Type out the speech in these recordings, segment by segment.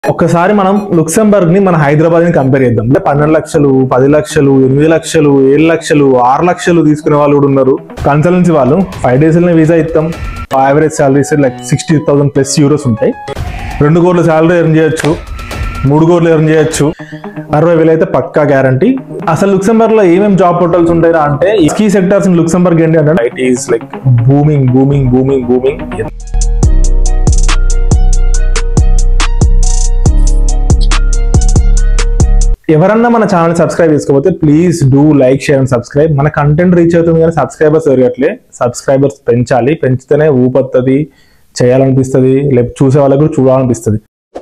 ఒక్కసారి మనం లుక్సెంబర్గ్ ని మన హైదరాబాద్ ని కంపేర్ చేద్దాం అంటే పన్నెండు లక్షలు పది లక్షలు ఎనిమిది లక్షలు ఏడు లక్షలు ఆరు లక్షలు తీసుకునే వాళ్ళు కూడా ఉన్నారు కన్సల్టెన్సీ వాళ్ళు ఫైవ్ డేస్ వీసా ఇస్తాం average salaries like sixty thousand plus euros ఉంటాయి రెండు కోట్ల సాలరీ ఎర్న్ చేయొచ్చు మూడు కోట్లు ఎర్న్ చేయొచ్చు అరవై వేలు అయితే పక్కా గ్యారంటీ అసలు లుక్సెంబర్గ్ లో ఏమేమి జాబ్ పోర్టల్స్ ఉంటాయి అంటే కీ సెక్టర్స్ ఇన్ లుక్సెంబర్గ్ ఏంటి అంటే it is like booming booming booming booming ఎవరన్నా మన ఛానల్ సబ్స్క్రైబ్ చేసుకోకపోతే please do like share and subscribe మన కంటెంట్ రీచ్ అవుతుంది కానీ సబ్స్క్రైబర్స్ పెరగట్లే సబ్స్క్రైబర్స్ పెంచాలి పెంచితేనే ఊపొస్తుంది చేయాలనిపిస్తుంది లేకపోతే చూసే వాళ్ళకి కూడా చూడాలనిపిస్తుంది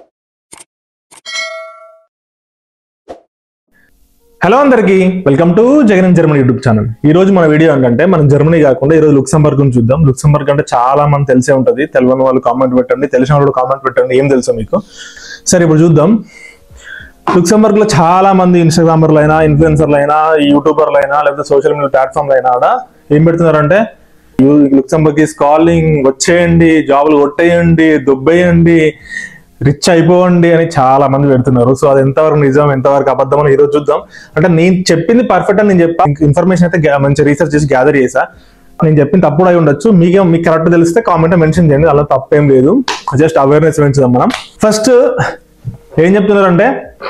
హలో అందరికి welcome to Jagan Germany YouTube channel ఈ రోజు మన వీడియో ఏంటంటే మనం జర్మనీ కాకుండా ఈ రోజు లుక్సంబర్గ్ గురించి చూద్దాం లుక్సంబర్గ్ అంటే చాలా మంది తెలిసే ఉంటది తెలియని వాళ్ళు కామెంట్ పెట్టండి తెలిసిన వాళ్ళు కామెంట్ పెట్టండి ఏం తెలుసు మీకు సరే ఇప్పుడు చూద్దాం లుక్సంబర్గ్ లో చాలా మంది ఇన్స్టాగ్రామర్లు అయినా ఇన్ఫ్లుయెన్సర్లు అయినా యూట్యూబర్లు అయినా లేకపోతే సోషల్ మీడియా ప్లాట్ఫామ్లు అయినా కూడా ఏం పెడుతున్నారంటే లుక్సంబర్గ్ ఈస్ కాలింగ్ వచ్చేయండి జాబులు కొట్టేయండి దుబ్బేయండి రిచ్ అయిపోండి అని చాలా మంది పెడుతున్నారు సో అది ఎంతవరకు నిజం ఎంతవరకు అబద్ధం అని ఈరోజు చూద్దాం అంటే నేను చెప్పింది పర్ఫెక్ట్ అని నేను చెప్పా ఇన్ఫర్మేషన్ అయితే గా- మంచి రీసెర్చ్ చేసి గ్యాదర్ చేసా నేను చెప్పింది తప్పుడు అయి ఉండొచ్చు మీకే మీకు కరెక్ట్ తెలిస్తే కామెంట్ మెన్షన్ చేయండి అలా తప్పేం లేదు జస్ట్ అవేర్నెస్ పెంచుదాం మనం ఫస్ట్ ఏం చెప్తున్నారంటే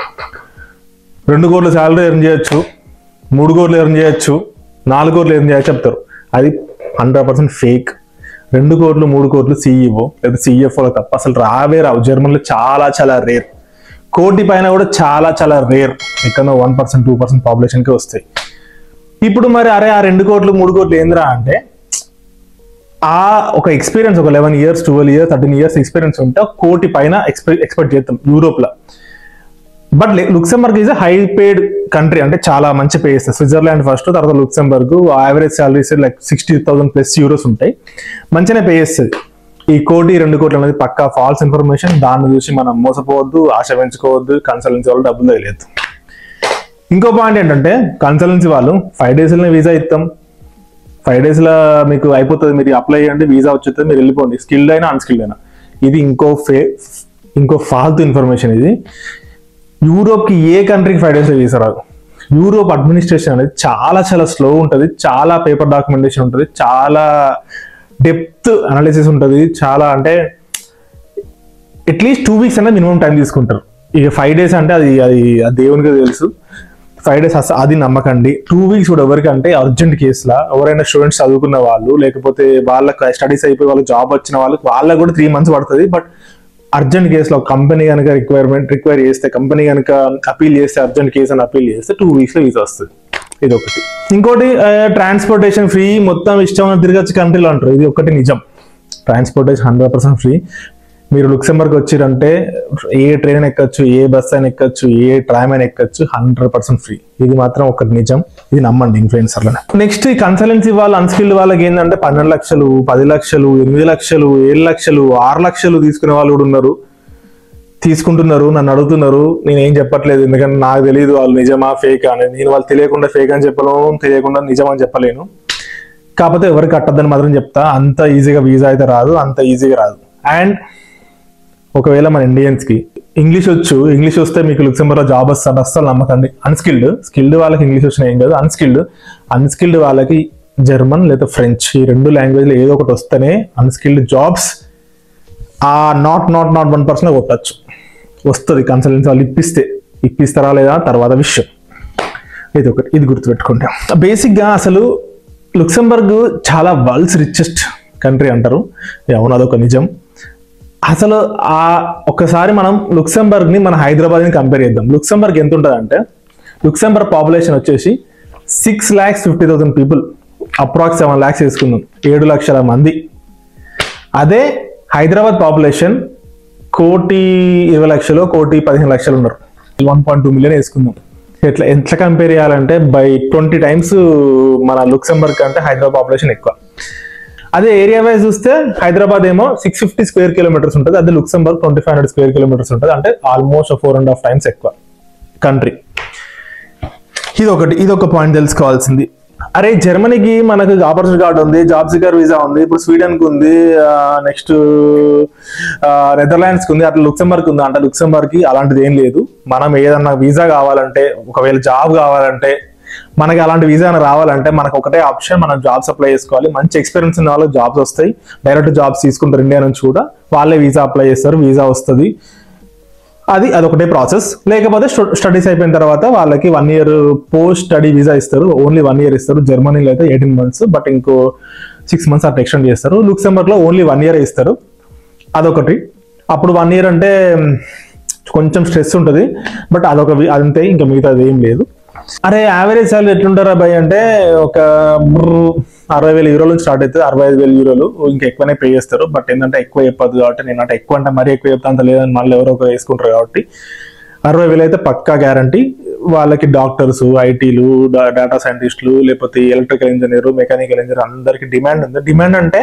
రెండు కోట్ల శాలరీ ఎర్న్ చేయొచ్చు మూడు కోట్లు ఎర్న్ చేయొచ్చు నాలుగు కోట్లు ఎర్న్ చేయొచ్చు చెప్తారు అది హండ్రెడ్ పర్సెంట్ ఫేక్ రెండు కోట్లు మూడు కోట్లు సీఈఓ లేదా సిఎఫ్ఓ తప్ప అసలు రావే రావు జర్మన్లో చాలా చాలా రేర్ కోటి పైన కూడా చాలా చాలా రేర్ ఎక్కడో వన్ పర్సెంట్ టూ పర్సెంట్ పాపులేషన్కి వస్తాయి ఇప్పుడు మరి అరే ఆ రెండు కోట్లు మూడు కోట్లు ఏందిరా అంటే ఆ ఒక ఎక్స్పీరియన్స్ ఒక eleven years twelve years thirteen years experience ఉంటే ఒక కోటి పైన ఎక్స్పెక్ట్ ఎక్స్పెక్ట్ చేస్తాం యూరోప్ లో but Luxembourg is high paid country అంటే చాలా మంచి పే చేస్తుంది స్విట్జర్లాండ్ ఫస్ట్ తర్వాత Luxembourg average salaries like sixty thousand plus euros ఉంటాయి మంచిగానే పే చేస్తుంది ఈ కోటి రెండు కోట్లు అనేది పక్కా ఫాల్స్ ఇన్ఫర్మేషన్ దాన్ని చూసి మనం మోసపోవద్దు ఆశ పెంచుకోవద్దు కన్సల్టెన్సీ వాళ్ళు డబ్బులు తగిలేదు ఇంకో పాయింట్ ఏంటంటే కన్సల్టెన్సీ వాళ్ళు ఫైవ్ డేస్లోనే వీసా ఇస్తాం ఫైవ్ డేస్ లో మీకు అయిపోతుంది మీరు అప్లై చేయండి వీసా వచ్చేస్తుంది మీరు వెళ్ళిపోండి స్కిల్డ్ అయినా అన్స్కిల్డ్ అయినా ఇది ఇంకో ఫే ఇంకో ఫాల్తు ఇన్ఫర్మేషన్ ఇది యూరోప్ కి ఏ కంట్రీకి ఫైవ్ డేస్ వీసా రాదు యూరోప్ అడ్మినిస్ట్రేషన్ అనేది చాలా చాలా స్లో ఉంటుంది చాలా పేపర్ డాక్యుమెంటేషన్ ఉంటుంది చాలా డెప్త్ అనాలిసిస్ ఉంటుంది చాలా అంటే అట్లీస్ట్ టూ వీక్స్ అనేది మినిమం టైం తీసుకుంటారు ఇక ఫైవ్ డేస్ అంటే అది అది అది దేవునికి తెలుసు ఫైవ్ డేస్ అసలు అది నమ్మకండి టూ వీక్స్ కూడా ఎవరికంటే అర్జెంట్ కేసులా ఎవరైనా స్టూడెంట్స్ చదువుకున్న వాళ్ళు లేకపోతే వాళ్ళకి స్టడీస్ అయిపోయి వాళ్ళకి జాబ్ వచ్చిన వాళ్ళకి వాళ్ళకి కూడా త్రీ మంత్స్ పడుతుంది బట్ అర్జెంట్ కేసులో కంపెనీ కనుక రిక్వైర్మెంట్ రిక్వైర్ చేస్తే కంపెనీ కనుక అపీల్ చేస్తే అర్జెంట్ కేసు అని అపీల్ చేస్తే టూ వీక్స్ లో వీసా వస్తుంది ఇది ఒకటి ఇంకోటి ట్రాన్స్పోర్టేషన్ ఫ్రీ మొత్తం ఇష్టం తిరగచ్చు కంట్రీలో అంటారు ఇది ఒకటి నిజం ట్రాన్స్పోర్టేషన్ హండ్రెడ్ పర్సెంట్ ఫ్రీ మీరు లుక్సెంబర్గ్ వచ్చిరంటే ఏ ట్రైన్ ఎక్కచ్చు ఏ బస్ అయినా ఎక్కచ్చు ఏ ట్రామ్ అయినా ఎక్కచ్చు హండ్రెడ్ పర్సెంట్ ఫ్రీ ఇది మాత్రం ఒకటి నిజం ఇది నమ్మండి ఇన్ఫ్లుయెన్సర్లను నెక్స్ట్ ఈ కన్సల్టెన్సీ వాళ్ళు అన్స్కిల్డ్ వాళ్ళకి ఏంటంటే పన్నెండు లక్షలు పది లక్షలు ఎనిమిది లక్షలు ఏడు లక్షలు ఆరు లక్షలు తీసుకునే వాళ్ళు కూడా ఉన్నారు తీసుకుంటున్నారు నన్ను అడుగుతున్నారు నేను ఏం చెప్పట్లేదు ఎందుకంటే నాకు తెలియదు వాళ్ళు నిజమా ఫేక్ అనేది నేను వాళ్ళు తెలియకుండా ఫేక్ అని చెప్పలేను తెలియకుండా నిజం అని చెప్పలేను కాకపోతే ఎవరికి కట్టద్దని మాత్రం చెప్తా అంత ఈజీగా వీసా అయితే రాదు అంత ఈజీగా రాదు అండ్ ఒకవేళ మన ఇండియన్స్ కి ఇంగ్లీష్ వచ్చు ఇంగ్లీష్ వస్తే మీకు లుక్సెంబర్గ్ లో జాబ్ వస్తుంది అస్సలు నమ్మకండి అన్స్కిల్డ్ స్కిల్డ్ వాళ్ళకి ఇంగ్లీష్ వచ్చిన ఏం కాదు అన్స్కిల్డ్ అన్స్కిల్డ్ వాళ్ళకి జర్మన్ లేదా ఫ్రెంచ్ ఈ రెండు లాంగ్వేజ్లో ఏదో ఒకటి వస్తేనే అన్స్కిల్డ్ జాబ్స్ ఆ not not not one percent కొట్టచ్చు వస్తుంది కన్సల్టెన్సీ వాళ్ళు ఇప్పిస్తే ఇప్పిస్తారా లేదా తర్వాత విషయం ఇది ఒకటి ఇది గుర్తుపెట్టుకోండి బేసిక్ గా అసలు లుక్సెంబర్గ్ చాలా వరల్డ్స్ రిచెస్ట్ కంట్రీ అంటారు అవును అదొక నిజం అసలు ఆ ఒక్కసారి మనం లుక్సెంబర్గ్ ని మన హైదరాబాద్ ని కంపేర్ చేద్దాం లుక్సెంబర్గ్ ఎంత ఉంటుంది అంటే లుక్సెంబర్గ్ పాపులేషన్ వచ్చేసి six lakhs fifty thousand people approx seven lakhs వేసుకుందాం ఏడు లక్షల మంది అదే హైదరాబాద్ పాపులేషన్ కోటి ఇరవై లక్షలు కోటి పదిహేను లక్షలు ఉన్నారు వన్ పాయింట్ టూ మిలియన్ వేసుకుందాం ఎట్లా ఎట్లా కంపేర్ చేయాలంటే బై ట్వంటీ టైమ్స్ మన లుక్సెంబర్గ్ కంటే హైదరాబాద్ పాపులేషన్ ఎక్కువ అదే ఏరియా వైజ్ చూస్తే హైదరాబాద్ ఏమో సిక్స్ ఫిఫ్టీ స్క్వేర్ కిలోమీటర్స్ ఉంటుంది అదే Luxembourg twenty five hundred square kilometres ఉంటుంది అంటే almost four and half times ఎక్కువ కంట్రీ ఇది ఒకటి ఇది ఒక పాయింట్ తెలుసుకోవాల్సింది అరే జర్మనీకి మనకు ఆపర్చునిటీ కార్డ్ ఉంది జాబ్ సికర్ వీసా ఉంది ఇప్పుడు స్వీడన్ కి ఉంది నెక్స్ట్ నెదర్లాండ్స్ కి ఉంది అట్లా లుక్సెంబర్గ్ ఉంది అంటే లుక్సెంబర్గ్ కి అలాంటిది ఏం లేదు మనం ఏదన్నా వీసా కావాలంటే ఒకవేళ జాబ్ కావాలంటే మనకి అలాంటి వీసా రావాలంటే మనకు ఒకటే ఆప్షన్ మనం జాబ్స్ అప్లై చేసుకోవాలి మంచి ఎక్స్పీరియన్స్ ఉన్న వాళ్ళకి జాబ్స్ వస్తాయి డైరెక్ట్ జాబ్స్ తీసుకుంటారు ఇండియా నుంచి కూడా వాళ్ళే వీసా అప్లై చేస్తారు వీసా వస్తుంది అది అదొకటే ప్రాసెస్ లేకపోతే స్టడీస్ అయిపోయిన తర్వాత వాళ్ళకి one year post study visa ఇస్తారు ఓన్లీ వన్ ఇయర్ ఇస్తారు జర్మనీలో అయితే ఎయిటీన్ మంత్స్ బట్ ఇంకో సిక్స్ మంత్స్ అట్లా ఎక్స్టెండ్ చేస్తారు లుక్సెంబర్గ్ లో ఓన్లీ వన్ ఇయర్ ఇస్తారు అదొకటి అప్పుడు వన్ ఇయర్ అంటే మ్, కొంచెం స్ట్రెస్ ఉంటుంది బట్ అదొక వి- అదంతే ఇంకా మిగతాది ఏం లేదు అరే యావరేజ్ సాలరీ ఎట్లుంటారా భయ్ అంటే ఒక బ్రూ అరవై వేల యూరోలు స్టార్ట్ అవుతుంది అరవై ఐదు వేల యూరోలు ఇంకా ఎక్కువనే పే చేస్తారు బట్ ఏంటంటే ఎక్కువ చెప్పదు కాబట్టి నేను అంటే ఎక్కువ అంటే మరీ ఎక్కువ చెప్తా అంత లేదని మళ్ళీ ఎవరో ఒకరు వేసుకుంటారు కాబట్టి అరవై వేలు అయితే పక్కా గ్యారంటీ వాళ్ళకి డాక్టర్స్ ఐటీలు డేటా సైంటిస్టులు లేకపోతే ఎలక్ట్రికల్ ఇంజనీర్ మెకానికల్ ఇంజనీర్ అందరికి డిమాండ్ ఉంది డిమాండ్ అంటే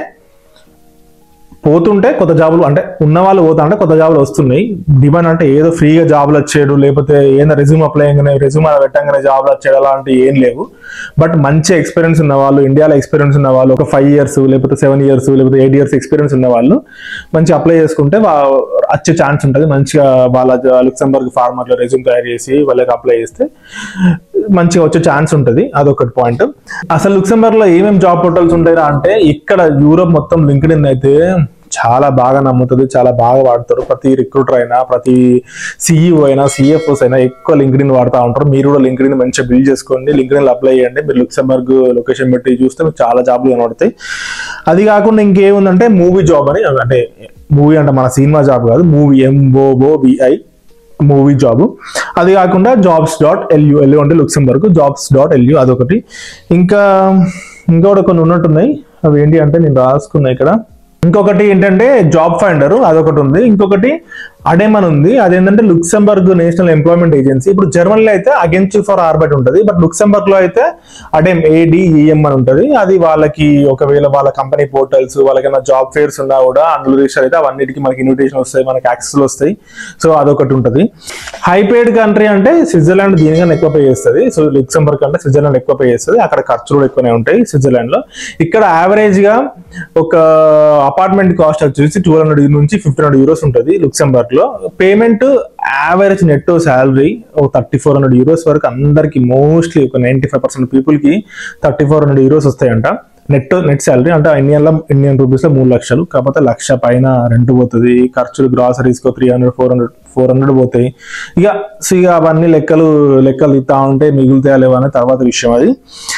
పోతుంటే కొత్త జాబులు అంటే ఉన్న వాళ్ళు పోతా అంటే కొత్త జాబులు వస్తున్నాయి డిమాండ్ అంటే ఏదో ఫ్రీగా జాబులు వచ్చేయడు లేకపోతే ఏదో రెజ్యూమ్ అప్లై అయ్యగానే రెజ్యూమ్ పెట్టంగానే జాబులు వచ్చేయడం అలాంటివి ఏం లేవు బట్ మంచి ఎక్స్పీరియన్స్ ఉన్న వాళ్ళు ఇండియాలో ఎక్స్పీరియన్స్ ఉన్న వాళ్ళు ఒక ఫైవ్ ఇయర్స్ లేకపోతే సెవెన్ ఇయర్స్ లేకపోతే ఎయిట్ ఇయర్స్ ఎక్స్పీరియన్స్ ఉన్న వాళ్ళు మంచి అప్లై చేసుకుంటే వా- వచ్చే ఛాన్స్ ఉంటుంది మంచిగా వాళ్ళ లుక్సెంబర్గ్ ఫార్మర్లో రెజ్యూమ్ తయారు చేసి వాళ్ళకి అప్లై చేస్తే మంచిగా వచ్చే ఛాన్స్ ఉంటుంది అదొకటి పాయింట్ అసలు లుక్సెంబర్గ్ లో ఏమేమి జాబ్ పోర్టల్స్ ఉంటాయా అంటే ఇక్కడ యూరోప్ మొత్తం లింక్డ్ ఇన్ అయితే చాలా బాగా నమ్ముతుంది చాలా బాగా వాడతారు ప్రతి రిక్రూటర్ అయినా ప్రతి సిఇఓ అయినా సిఎఫ్ఓస్ అయినా ఎక్కువ లింక్డ్ ఇన్ వాడుతూ ఉంటారు మీరు కూడా లింక్డ్ ఇన్ మంచిగా బిల్డ్ చేసుకోండి లింక్డ్ ఇన్ అప్లై చేయండి మీరు లుక్సెంబర్గ్ లొకేషన్ పెట్టి చూస్తే మీకు చాలా జాబ్లు కనబడతాయి అది కాకుండా ఇంకేముందంటే మూవీ జాబ్ అని అంటే మూవీ అంటే మన సినిమా జాబ్ కాదు movie M O O V I movie job అది కాకుండా జాబ్స్ డాట్ ఎల్యూ ఎల్యూ అంటే లుక్సెంబర్గ్ జాబ్స్ డాట్ ఎల్యూ అదొకటి ఇంకా ఇంకొకటి కొన్ని ఉన్నట్టున్నాయి అవి ఏంటి అంటే నేను రాసుకున్నా ఇక్కడ ఇంకొకటి ఏంటంటే జాబ్ ఫైండర్ అదొకటి ఉంది ఇంకొకటి అడేమన్ ఉంది అదేంటంటే లుక్సెంబర్గ్ నేషనల్ ఎంప్లాయ్మెంట్ ఏజెన్సీ ఇప్పుడు జర్మనీలో అయితే అగెన్స్ట్ ఫర్ ఆర్బైట్ ఉంటుంది బట్ లుక్సెంబర్గ్ లో అయితే అడేమ్ ఏడిఈఎం అని ఉంటుంది అది వాళ్ళకి ఒకవేళ వాళ్ళ కంపెనీ పోర్టల్స్ వాళ్ళకైనా జాబ్ ఫేర్స్ ఉన్నా కూడా అందులో రిజిస్టర్ అయితే అవన్నిటికీ మనకి ఇన్విటేషన్ వస్తాయి మనకి యాక్సెస్ వస్తాయి సో అదొకటి ఉంటుంది హైపేడ్ కంట్రీ అంటే స్విట్జర్లాండ్ దీనికన్నా ఎక్కువ పే చేస్తుంది సో లుక్సెంబర్గ్ అంటే స్విట్జర్లాండ్ ఎక్కువ పే చేస్తుంది అక్కడ ఖర్చులు కూడా ఎక్కువనే ఉంటాయి స్విట్జర్లాండ్ లో ఇక్కడ యావరేజ్ గా ఒక అపార్ట్మెంట్ కాస్ట్ వచ్చేసి టూ హండ్రెడ్ నుంచి ఫిఫ్టీన్ హండ్రెడ్ యూరోస్ ఉంటుంది లుక్సెంబర్గ్ లో పేమెంట్ యావరేజ్ నెట్ శాలరీ ఒక థర్టీ ఫోర్ హండ్రెడ్ యూరోస్ వరకు అందరికి మోస్ట్లీ ఒక నైన్టీ ఫైవ్ పర్సెంట్ పీపుల్ కి థర్టీ ఫోర్ హండ్రెడ్ యూరోస్ వస్తాయంట నెట్ నెట్ శాలరీ అంటే ఇండియన్లో ఇండియన్ రూపీస్ లో మూడు లక్షలు కాకపోతే లక్ష పైన రెంట్ పోతుంది ఖర్చులు గ్రాసరీస్ కో three hundred four hundred four hundred పోతాయి ఇక సో ఇక అవన్నీ లెక్కలు లెక్కలు ఇస్తా ఉంటే మిగులుతాయా లేవా అనే తర్వాత విషయం అది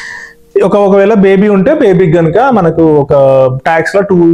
ఒక ఒకవేళ బేబీ ఉంటే బేబీకి కనుక మనకు ఒక ట్యాక్స్ లో two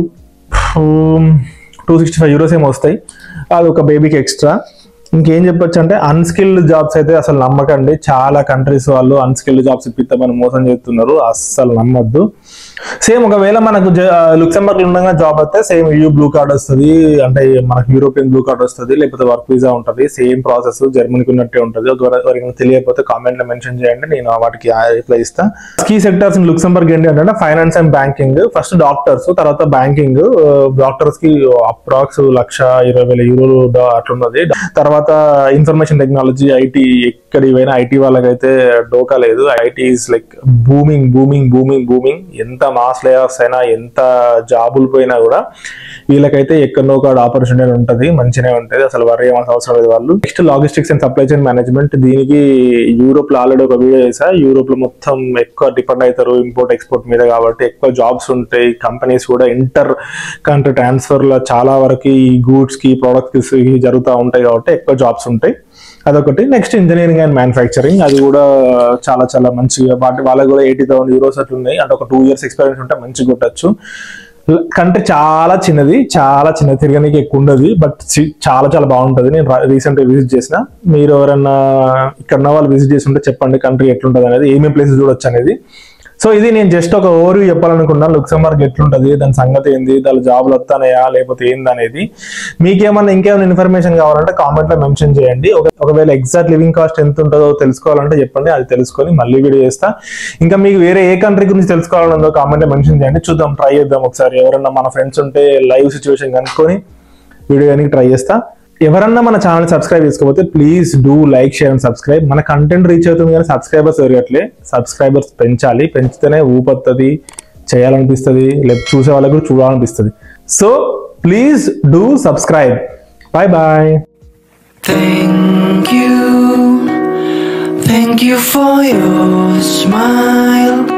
two sixty five euros ఏమో వస్తాయి అది ఒక బేబీకి ఎక్స్ట్రా ఇంకేం చెప్పొచ్చు అంటే అన్స్కిల్డ్ జాబ్స్ అయితే అసలు నమ్మకండి చాలా కంట్రీస్ వాళ్ళు అన్స్కిల్డ్ జాబ్స్ ఇప్పిస్తామని మోసం చేస్తున్నారు అస్సలు నమ్మద్దు సేమ్ ఒకవేళ మనకు లుక్సెంబర్గ్ లో ఉండగా జాబ్ అయితే సేమ్ యూ బ్లూ కార్డ్ వస్తుంది అంటే మనకు యూరోపియన్ బ్లూ కార్డ్ వస్తుంది లేకపోతే వర్క్ వీసా ఉంటుంది సేమ్ ప్రాసెస్ జర్మనీకి ఉన్నట్టే ఉంటుంది ఒకవేళ ఎవరికైనా తెలియకపోతే కామెంట్ లో మెన్షన్ చేయండి నేను వాటికి రిప్లై ఇస్తా కీ సెక్టర్స్ ఇన్ లుక్సెంబర్గ్ ఏంటి అంటే finance and banking first doctors తర్వాత బ్యాంకింగ్ డాక్టర్స్ కి అప్రాక్స్ లక్ష ఇరవై వేల యూరోలు డా- అట్లున్నది తర్వాత ఇన్ఫర్మేషన్ టెక్నాలజీ ఐటీ ఎక్కడి పోయినా ఐటీ వాళ్ళకైతే డోకా లేదు IT is like booming booming booming booming ఎంత మాస్ లేఆఫ్స్ అయినా ఎంత జాబులు పోయినా కూడా వీళ్ళకైతే ఎక్కడో ఒక ఆపర్చునిటీ ఉంటుంది మంచిగానే ఉంటుంది అసలు వరి ఏమాల్సిన అవసరం లేదు వాళ్ళు next logistics and supply chain management దీనికి యూరోప్ లో ఆల్రెడీ ఒక వీడియో చేసా యూరోప్ లో మొత్తం ఎక్కువ డిపెండ్ అవుతారు ఇంపోర్ట్ ఎక్స్పోర్ట్ మీద కాబట్టి ఎక్కువ జాబ్స్ ఉంటాయి కంపెనీస్ కూడా ఇంటర్ కంట్రీ ట్రాన్స్ఫర్ లో చాలా వరకు ఈ గూడ్స్ కి ప్రొడక్ట్స్ కి జరుగుతూ ఉంటాయి కాబట్టి ఎక్కువ జాబ్స్ ఉంటాయి అదొకటి నెక్స్ట్ ఇంజనీరింగ్ అండ్ మ్యానుఫ్యాక్చరింగ్ అది కూడా చాలా చాలా మంచిగా వాటి వాళ్ళకి కూడా ఎయిటీ థౌసండ్ యూరోస్ అట్లా ఉన్నాయి అంటే ఒక టూ ఇయర్స్ ఎక్స్పీరియన్స్ ఉంటే మంచిగా కొట్టచ్చు కంట్రీ చాలా చిన్నది చాలా చిన్నది తిరగడానికి ఎక్కువ ఉండదు బట్ చాలా చాలా బాగుంటది నేను రీసెంట్ గా విజిట్ చేసిన మీరు ఎవరైనా ఇక్కడ ఉన్న వాళ్ళు విజిట్ చేసి ఉంటే చెప్పండి కంట్రీ ఎట్లుంటది అనేది ఏమేమి ప్లేసెస్ చూడొచ్చు అనేది సో ఇది నేను జస్ట్ ఒక ఓవర్ చెప్పాలనుకున్నాను లుక్సెంబర్గ్ ఎట్లుంటది దాని సంగతి ఏంది దాని జాబ్లు వస్తానయా లేకపోతే ఏంది అనేది మీకేమన్నా ఇంకేమైనా ఇన్ఫర్మేషన్ కావాలంటే కామెంట్ లో మెన్షన్ చేయండి ఒక- ఒకవేళ ఎగ్జాక్ట్ లివింగ్ కాస్ట్ ఎంత ఉంటుందో తెలుసుకోవాలంటే చెప్పండి అది తెలుసుకొని మళ్ళీ వీడియో చేస్తా ఇంకా మీకు వేరే ఏ కంట్రీ గురించి తెలుసుకోవాలని ఉందో కామెంట్ లో మెన్షన్ చేయండి చూద్దాం ట్రై చేద్దాం ఒకసారి ఎవరన్నా మన ఫ్రెండ్స్ ఉంటే లైవ్ సిచ్యువేషన్ కనుక్కొని వీడియో ట్రై చేస్తా ఎవరన్నా మన ఛానల్ సబ్స్క్రైబ్ చేసుకోకపోతే please do like share and subscribe మన కంటెంట్ రీచ్ అవుతుంది కానీ సబ్స్క్రైబర్స్ పెరగట్లే సబ్స్క్రైబర్స్ పెంచాలి పెంచితేనే ఊపొస్తుంది చేయాలనిపిస్తుంది లేకపోతే చూసే వాళ్ళకి కూడా చూడాలనిపిస్తుంది so please do subscribe bye bye Thank you, thank you for your smile.